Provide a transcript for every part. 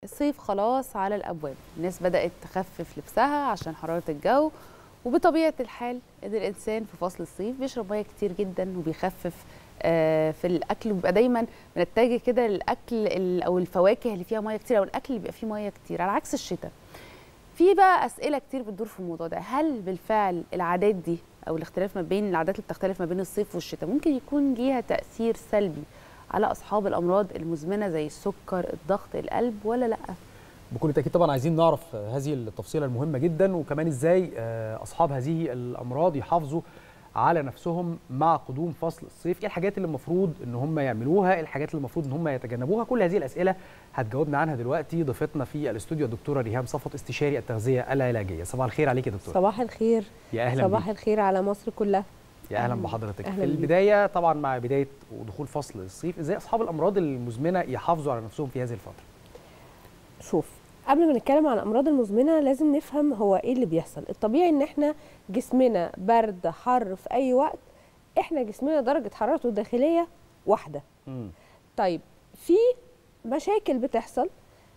الصيف خلاص على الابواب الناس بدات تخفف لبسها عشان حراره الجو وبطبيعه الحال ان الانسان في فصل الصيف بيشرب ميه كتير جدا وبيخفف آه، في الاكل وبيبقى دايما بنتجه كده للاكل ال- او الفواكه اللي فيها ميه كتير او الاكل اللي بيبقى فيه ميه كتير على عكس الشتاء في بقى اسئله كتير بتدور في الموضوع ده هل بالفعل العادات دي او الاختلاف ما بين العادات اللي بتختلف ما بين الصيف والشتاء ممكن يكون ليها تاثير سلبي على اصحاب الامراض المزمنه زي السكر الضغط القلب ولا لا بكل تاكيد طبعا عايزين نعرف آه، هذه التفصيله المهمه جدا وكمان ازاي آه، اصحاب هذه الامراض يحافظوا على نفسهم مع قدوم فصل الصيف ايه الحاجات اللي المفروض ان هم يعملوها ايه الحاجات اللي المفروض ان هم يتجنبوها كل هذه الاسئله هتجاوبنا عنها دلوقتي ضيفتنا في الاستوديو الدكتوره ريهام صفوت استشاري التغذيه العلاجيه صباح الخير عليك يا دكتوره صباح الخير يا اهلا صباح بيك. الخير على مصر كلها يا اهلا أهلاً بحضرتك أهلاً في بيك. البدايه طبعا مع بدايه ودخول فصل الصيف ازاي اصحاب الامراض المزمنه يحافظوا على نفسهم في هذه الفتره شوف قبل ما نتكلم عن الامراض المزمنه لازم نفهم هو ايه اللي بيحصل الطبيعي ان احنا جسمنا برد حر في اي وقت احنا جسمنا درجه حرارته الداخليه واحده مم. طيب في مشاكل بتحصل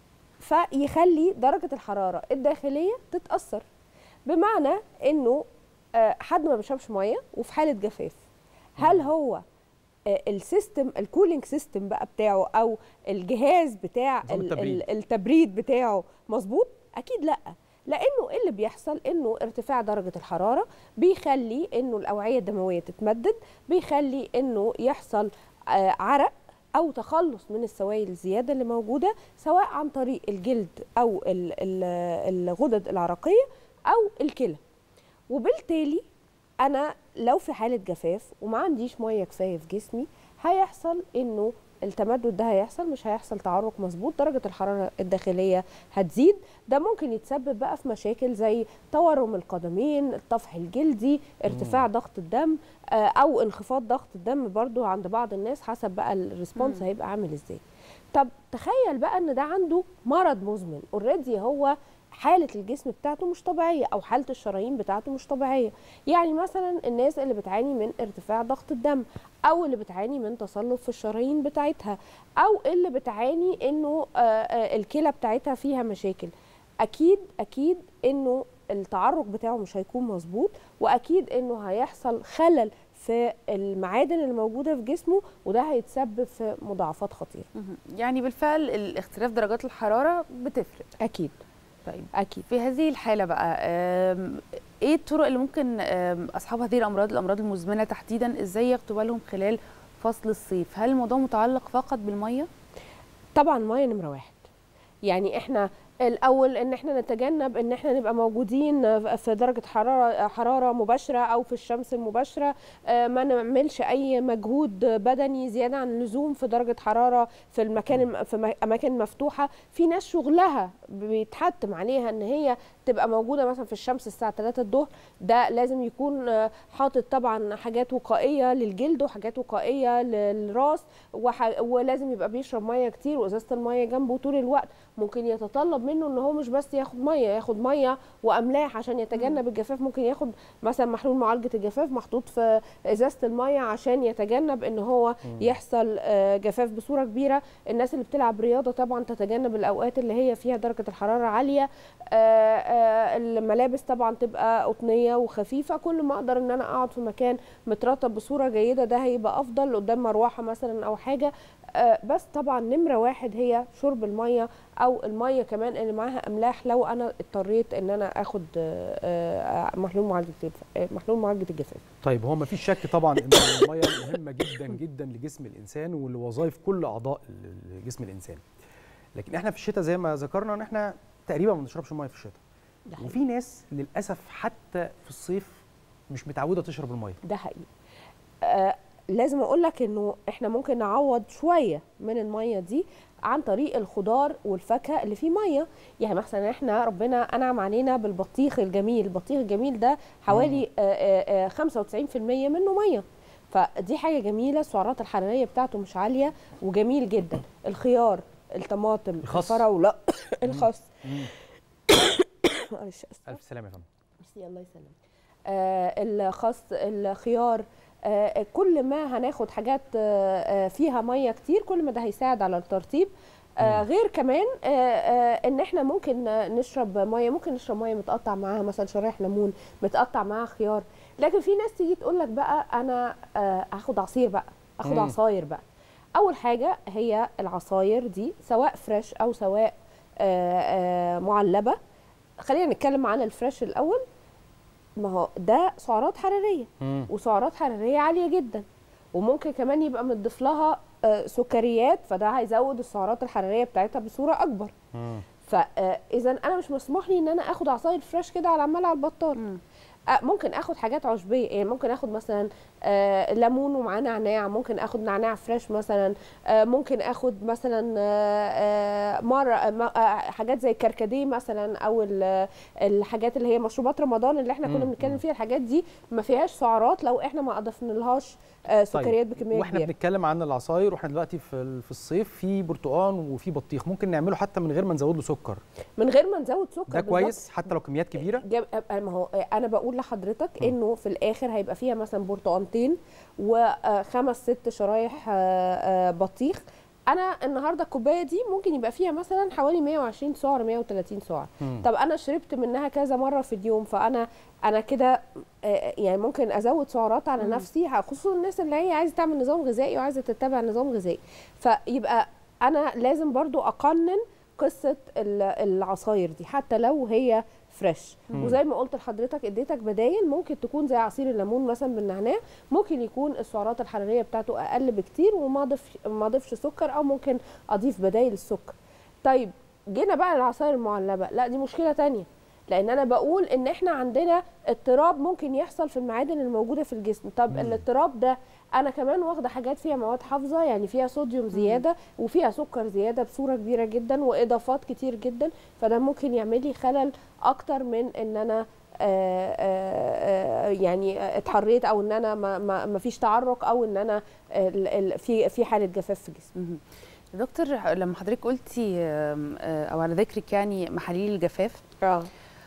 فيخلي درجه الحراره الداخليه تتاثر بمعنى انه آه، حد ما بيشربش ميه وفي حاله جفاف هل هو آه، السيستم الكولينج سيستم بقى بتاعه او الجهاز بتاع نظام ال- التبريد. ال- التبريد بتاعه مظبوط اكيد لا لانه إيه اللي بيحصل انه ارتفاع درجه الحراره بيخلي انه الاوعيه الدمويه تتمدد بيخلي انه يحصل آه، عرق او تخلص من السوائل الزياده اللي موجوده سواء عن طريق الجلد او ال- ال- الغدد العرقيه او الكلى وبالتالي انا لو في حاله جفاف وما عنديش ميه كفايه في جسمي هيحصل انه التمدد ده هيحصل مش هيحصل تعرق مظبوط درجه الحراره الداخليه هتزيد ده ممكن يتسبب بقى في مشاكل زي تورم القدمين الطفح الجلدي ارتفاع ضغط الدم آه، او انخفاض ضغط الدم برضو عند بعض الناس حسب بقى الريسبونس مم. هيبقى عامل ازاي طب تخيل بقى ان ده عنده مرض مزمن اوريدي هو حاله الجسم بتاعته مش طبيعيه او حاله الشرايين بتاعته مش طبيعيه يعني مثلا الناس اللي بتعاني من ارتفاع ضغط الدم او اللي بتعاني من تصلب في الشرايين بتاعتها او اللي بتعاني انه آه، آه، الكلى بتاعتها فيها مشاكل اكيد اكيد انه التعرق بتاعه مش هيكون مظبوط واكيد انه هيحصل خلل في المعادن اللي موجوده في جسمه وده هيتسبب في مضاعفات خطيره مهم. يعني بالفعل الاختلاف درجات الحراره بتفرق اكيد طيب اكيد في هذه الحاله بقى آم، ايه الطرق اللي ممكن آم، اصحاب هذه الامراض الامراض المزمنه تحديدا ازاي ياخدوا بالهم خلال فصل الصيف هل الموضوع متعلق فقط بالميه طبعا ميه نمره واحد يعني احنا الاول ان احنا نتجنب ان احنا نبقى موجودين في درجه حراره حراره مباشره او في الشمس المباشره آه، ما نعملش اي مجهود بدني زياده عن اللزوم في درجه حراره في المكان في م- اماكن مفتوحه في ناس شغلها بيتحتم عليها ان هي تبقى موجوده مثلا في الشمس الساعه 3 الظهر ده لازم يكون آه، حاطط طبعا حاجات وقائيه للجلد وحاجات وقائيه للراس وح... ولازم يبقى بيشرب ميه كتير وازازه الميه جنبه طول الوقت ممكن يتطلب منه ان هو مش بس ياخد ميه ياخد ميه واملاح عشان يتجنب الجفاف ممكن ياخد مثلا محلول معالجه الجفاف محطوط في ازازه الميه عشان يتجنب ان هو يحصل آه، جفاف بصوره كبيره الناس اللي بتلعب رياضه طبعا تتجنب الاوقات اللي هي فيها درجه الحراره عاليه آه، آه، الملابس طبعا تبقى قطنيه وخفيفه كل ما اقدر ان انا اقعد في مكان مترطب بصوره جيده ده هيبقى افضل قدام مروحه مثلا او حاجه آه، بس طبعا نمره واحد هي شرب الميه او الميه كمان اللي معاها املاح لو انا اضطريت ان انا اخد آه، آه، محلول معالجه الجف- آه، محلول معالجه الجفاف طيب هو مفيش شك طبعا ان الميه مهمه جدا جدا لجسم الانسان ولوظائف كل اعضاء ال- جسم الانسان لكن احنا في الشتاء زي ما ذكرنا ان احنا تقريبا ما بنشربش ميه في الشتاء ده حقيقي. وفي ناس للاسف حتى في الصيف مش متعوده تشرب الميه ده حقيقي آه لازم اقول لك انه احنا ممكن نعوض شويه من الميه دي عن طريق الخضار والفاكهه اللي فيه ميه يعني مثلا احنا ربنا انعم علينا بالبطيخ الجميل البطيخ الجميل ده حوالي آه، آه، آه، 95% منه ميه فدي حاجه جميله السعرات الحراريه بتاعته مش عاليه وجميل جدا الخيار الطماطم الخس. الفراوله الخس مم. معلش آسفة. الف سلامه يا فندم ميرسي الله يسلمك آه الخس الخيار آه كل ما هناخد حاجات آه آه، فيها ميه كتير كل ما ده هيساعد على الترطيب آه مم. غير كمان آه آه ان احنا ممكن آه، نشرب ميه ممكن نشرب ميه متقطع معاها مثلا شرايح ليمون متقطع معاها خيار لكن في ناس تيجي تقول لك بقى انا آه هاخد عصير بقى اخد مم. عصاير بقى اول حاجه هي العصاير دي سواء فريش او سواء آه آه معلبه خلينا نتكلم عن الفريش الاول ما هو ده سعرات حراريه مم. وسعرات وسعرات حراريه عاليه جدا وممكن كمان يبقى متضاف لها آه، سكريات فده هيزود السعرات الحراريه بتاعتها بصوره اكبر مم. فاذا انا مش مسموح لي ان انا اخد عصاير فريش كده على عمال على البطال مم. آه، ممكن اخد حاجات عشبيه يعني ممكن اخد مثلا آه، ليمون ومعاه نعناع ممكن اخد نعناع فريش مثلا آه، ممكن اخد مثلا آه، آه، مره آه، م- آه، حاجات زي الكركديه مثلا او ال- الحاجات اللي هي مشروبات رمضان اللي احنا كنا مم، بنتكلم مم. فيها الحاجات دي ما فيهاش سعرات لو احنا ما اضفنا لهاش آه، سكريات بكميه واحنا كبيره بنتكلم عن العصاير واحنا دلوقتي في ال- في الصيف في برتقال وفي بطيخ ممكن نعمله حتى من غير ما نزود له سكر من غير ما نزود سكر ده بالظبط. كويس حتى لو كميات كبيره جاب ما هو انا بقول لحضرتك م. انه في الاخر هيبقى فيها مثلا برتقانتين وخمس ست شرايح آه، آه، بطيخ انا النهارده الكوبايه دي ممكن يبقى فيها مثلا حوالي 120 سعر 130 سعر مم. طب انا شربت منها كذا مره في اليوم فانا انا كده آه، يعني ممكن ازود سعرات على مم. نفسي خصوصا الناس اللي هي عايزه تعمل نظام غذائي وعايزه تتبع نظام غذائي فيبقى انا لازم برضو اقنن قصه ال- العصاير دي حتى لو هي فريش مم. وزي ما قلت لحضرتك اديتك بدايل ممكن تكون زي عصير الليمون مثلا بالنعناع ممكن يكون السعرات الحراريه بتاعته اقل بكتير وما اضيف ما اضيفش سكر او ممكن اضيف بدايل السكر طيب جينا بقى للعصاير المعلبه لا دي مشكله تانية لان انا بقول ان احنا عندنا اضطراب ممكن يحصل في المعادن الموجوده في الجسم طب مم. الاضطراب ده انا كمان واخده حاجات فيها مواد حافظه يعني فيها صوديوم زياده وفيها سكر زياده بصوره كبيره جدا واضافات كتير جدا فده ممكن يعمل لي خلل اكتر من ان انا آه، آه، آه، يعني اتحريت او ان انا ما, ما, ما فيش تعرق او ان انا ال- ال- في في حاله جفاف في جسمي مهم. دكتور لما حضرتك قلتي آم، آه، او على ذكرك يعني محاليل الجفاف اه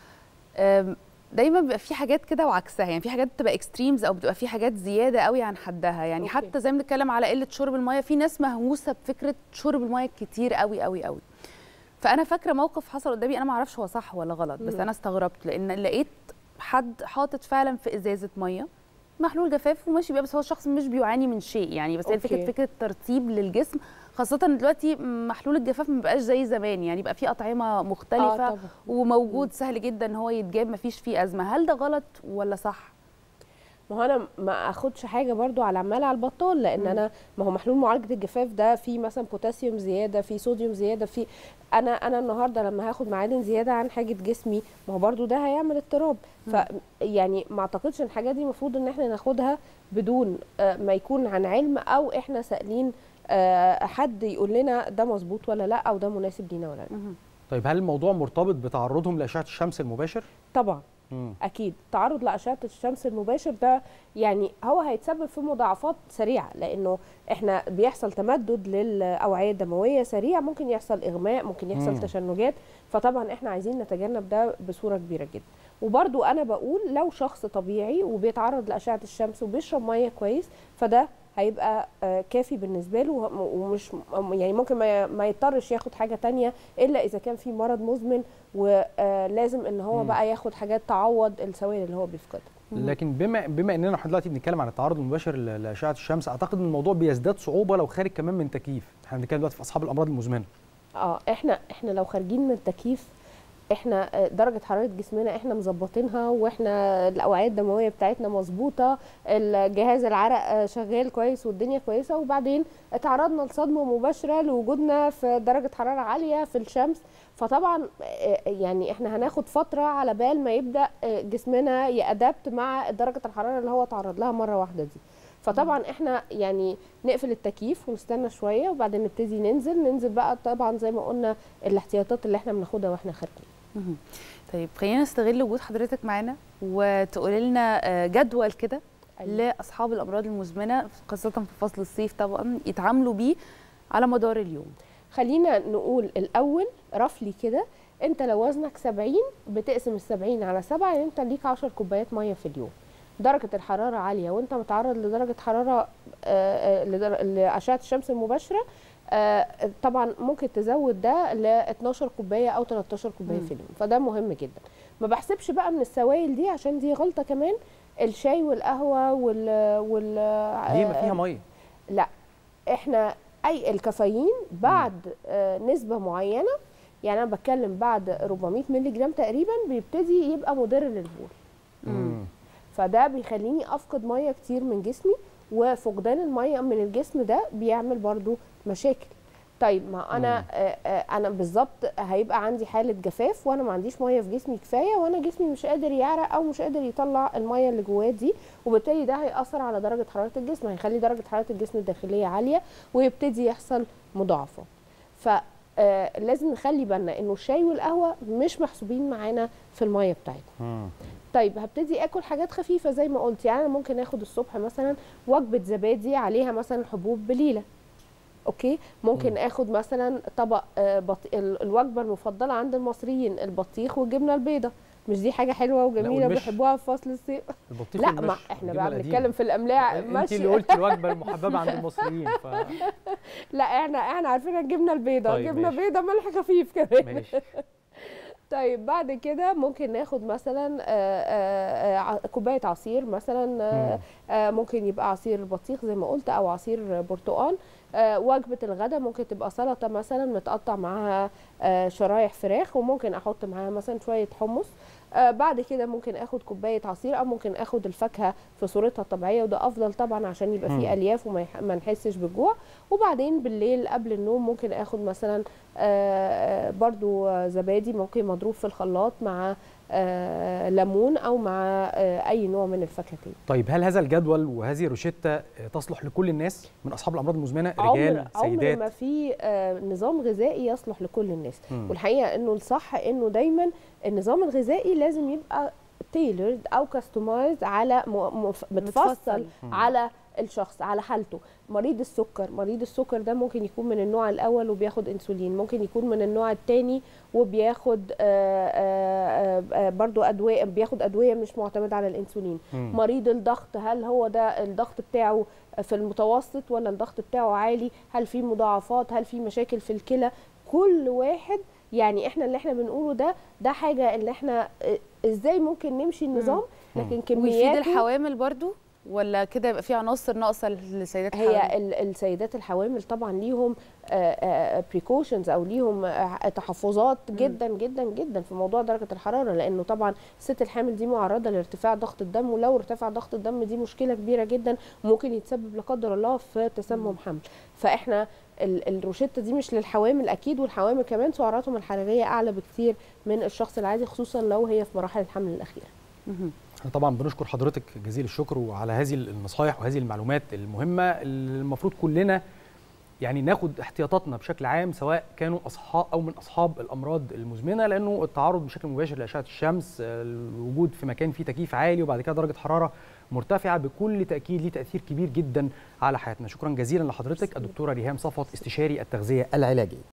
آم، دايما بيبقى في حاجات كده وعكسها يعني في حاجات بتبقى اكستريمز او بتبقى في حاجات زياده قوي عن حدها يعني أوكي. حتى زي ما بنتكلم على قله شرب الميه في ناس مهووسه بفكره شرب الميه كتير قوي قوي قوي فانا فاكره موقف حصل قدامي انا ما اعرفش هو صح ولا غلط بس مم. انا استغربت لان لقيت حد حاطط فعلا في ازازه ميه محلول جفاف وماشي بيها بس هو الشخص مش بيعاني من شيء يعني بس هي أوكي. فكره فكره ترتيب للجسم خاصة دلوقتي محلول الجفاف ما بقاش زي زمان يعني بقى في أطعمة مختلفة آه طبعا. وموجود سهل جدا ان هو يتجاب مفيش فيه ازمه هل ده غلط ولا صح ما هو انا ما اخدش حاجه برضو على عمال على البطال لان مم. انا ما هو محلول معالجه الجفاف ده فيه مثلا بوتاسيوم زياده فيه صوديوم زياده فيه انا انا النهارده لما هاخد معادن زياده عن حاجه جسمي ما هو برضو ده هيعمل اضطراب ف يعني ما اعتقدش ان الحاجات دي المفروض ان احنا ناخدها بدون آه، ما يكون عن علم او احنا سائلين آه، حد يقول لنا ده مظبوط ولا لا او ده مناسب لينا ولا لا طيب هل الموضوع مرتبط بتعرضهم لاشعه الشمس المباشر طبعا مم. اكيد تعرض لاشعه الشمس المباشر ده يعني هو هيتسبب في مضاعفات سريعه لانه احنا بيحصل تمدد للاوعيه الدمويه سريع ممكن يحصل اغماء ممكن يحصل مم. تشنجات فطبعا احنا عايزين نتجنب ده بصوره كبيره جدا وبرضو انا بقول لو شخص طبيعي وبيتعرض لاشعه الشمس وبيشرب ميه كويس فده هيبقى آه، كافي بالنسبه له وه- ومش يعني ممكن ما ما يضطرش ياخد حاجه تانية الا اذا كان في مرض مزمن ولازم ان هو مم. بقى ياخد حاجات تعوض السوائل اللي هو بيفقدها لكن بما بما اننا احنا دلوقتي بنتكلم عن التعرض المباشر ل- لاشعه الشمس اعتقد ان الموضوع بيزداد صعوبه لو خارج كمان من تكييف احنا بنتكلم دلوقتي في اصحاب الامراض المزمنه اه احنا احنا لو خارجين من التكييف احنا آه، درجه حراره جسمنا احنا مظبطينها واحنا الاوعيه الدمويه بتاعتنا مظبوطه الجهاز العرق آه، شغال كويس والدنيا كويسه وبعدين اتعرضنا لصدمه مباشره لوجودنا في درجه حراره عاليه في الشمس فطبعا آه، يعني احنا هناخد فتره على بال ما يبدا آه، جسمنا يأدبت مع درجه الحراره اللي هو تعرض لها مره واحده دي فطبعا احنا يعني نقفل التكييف ونستنى شويه وبعدين نبتدي ننزل ننزل بقى طبعا زي ما قلنا الاحتياطات اللي احنا بناخدها واحنا خارجين مهم. طيب خلينا نستغل وجود حضرتك معانا وتقولي لنا آه، جدول كده لاصحاب الامراض المزمنه خاصه في فصل الصيف طبعا يتعاملوا بيه على مدار اليوم خلينا نقول الاول رفلي كده انت لو وزنك 70 بتقسم ال 70 على 7 يعني انت ليك 10 كوبايات ميه في اليوم درجه الحراره عاليه وانت متعرض لدرجه حراره آه، آه، لدر- لاشعه الشمس المباشره آه، طبعا ممكن تزود ده ل 12 كوبايه او 13 كوبايه مم. في اليوم فده مهم جدا ما بحسبش بقى من السوائل دي عشان دي غلطه كمان الشاي والقهوه وال وال ليه ما فيها ميه لا احنا اي الكافيين بعد آه نسبه معينه يعني انا بتكلم بعد 400 مللي جرام تقريبا بيبتدي يبقى مضر للبول مم. فده بيخليني افقد ميه كتير من جسمي وفقدان الميه من الجسم ده بيعمل برضو مشاكل طيب ما انا مم. آه آه انا بالظبط هيبقى عندي حاله جفاف وانا ما عنديش ميه في جسمي كفايه وانا جسمي مش قادر يعرق او مش قادر يطلع الميه اللي جواه دي وبالتالي ده هياثر على درجه حراره الجسم هيخلي درجه حراره الجسم الداخليه عاليه ويبتدي يحصل مضاعفات فلازم نخلي بالنا انه الشاي والقهوه مش محسوبين معانا في الميه بتاعتنا مم. طيب هبتدي اكل حاجات خفيفه زي ما قلت يعني انا ممكن اخد الصبح مثلا وجبه زبادي عليها مثلا حبوب بليله اوكي ممكن مم. اخد مثلا طبق آه، بط... ال- الوجبه المفضله عند المصريين البطيخ والجبنه البيضاء مش دي حاجه حلوه وجميله والمش. وبيحبوها في فصل الصيف البطيخ لا والمش ما احنا والجبنة بقى القديمة. بنتكلم في الاملاح انت ماشي اللي قلتي الوجبه المحببه عند المصريين ف... لا احنا احنا عارفين الجبنه البيضاء طيب جبنه ماشي. بيضاء ملح خفيف كمان ماشي طيب بعد كده ممكن ناخد مثلا آه، آه، آه، ع- كوبايه عصير مثلا آه، مم. آه، ممكن يبقى عصير بطيخ زي ما قلت او عصير برتقال آه، وجبه الغداء ممكن تبقى سلطه مثلا متقطع معاها آه، شرايح فراخ وممكن احط معاها مثلا شويه حمص آه، بعد كده ممكن اخد كوبايه عصير او ممكن اخد الفاكهه في صورتها الطبيعيه وده افضل طبعا عشان يبقى مم. فيه الياف وما يح- ما نحسش بالجوع وبعدين بالليل قبل النوم ممكن اخد مثلا آه، آه، برضو آه، زبادي ممكن مضروب في الخلاط مع آه، ليمون او مع آه، اي نوع من الفاكهتين طيب هل هذا الجدول وهذه الروشته تصلح لكل الناس من اصحاب الامراض المزمنه رجال عمر عمر سيدات ما في آه، نظام غذائي يصلح لكل الناس مم. والحقيقه انه الصح انه دايما النظام الغذائي لازم يبقى تailored او كاستمايز على م- مف- متفصل مم. على الشخص على حالته مريض السكر مريض السكر ده ممكن يكون من النوع الاول وبياخد انسولين ممكن يكون من النوع الثاني وبياخد آه، آه، آه، برضو ادويه بياخد ادويه مش معتمده على الانسولين مم. مريض الضغط هل هو ده الضغط بتاعه في المتوسط ولا الضغط بتاعه عالي هل في مضاعفات هل في مشاكل في الكلى كل واحد يعني احنا اللي احنا بنقوله ده ده حاجه اللي احنا آه، ازاي ممكن نمشي النظام لكن ويفيد كمياته الحوامل برضو ولا كده يبقى في عناصر ناقصه للسيدات هي الحوامل؟ ال- السيدات الحوامل طبعا ليهم بريكوشنز او ليهم آه، تحفظات جدا جدا جدا في موضوع درجه الحراره لانه طبعا الست الحامل دي معرضه لارتفاع ضغط الدم ولو ارتفع ضغط الدم دي مشكله كبيره جدا وممكن يتسبب لا قدر الله في تسمم حمل فاحنا ال- الروشته دي مش للحوامل اكيد والحوامل كمان سعراتهم الحراريه اعلى بكتير من الشخص العادي خصوصا لو هي في مراحل الحمل الاخيره مهم. احنا طبعا بنشكر حضرتك جزيل الشكر وعلى هذه النصائح وهذه المعلومات المهمه اللي المفروض كلنا يعني ناخد احتياطاتنا بشكل عام سواء كانوا اصحاب او من اصحاب الامراض المزمنه لانه التعرض بشكل مباشر لاشعه الشمس الوجود في مكان فيه تكييف عالي وبعد كده درجه حراره مرتفعه بكل تاكيد ليه تاثير كبير جدا على حياتنا شكرا جزيلا لحضرتك الدكتوره ريهام صفوت استشاري التغذيه العلاجيه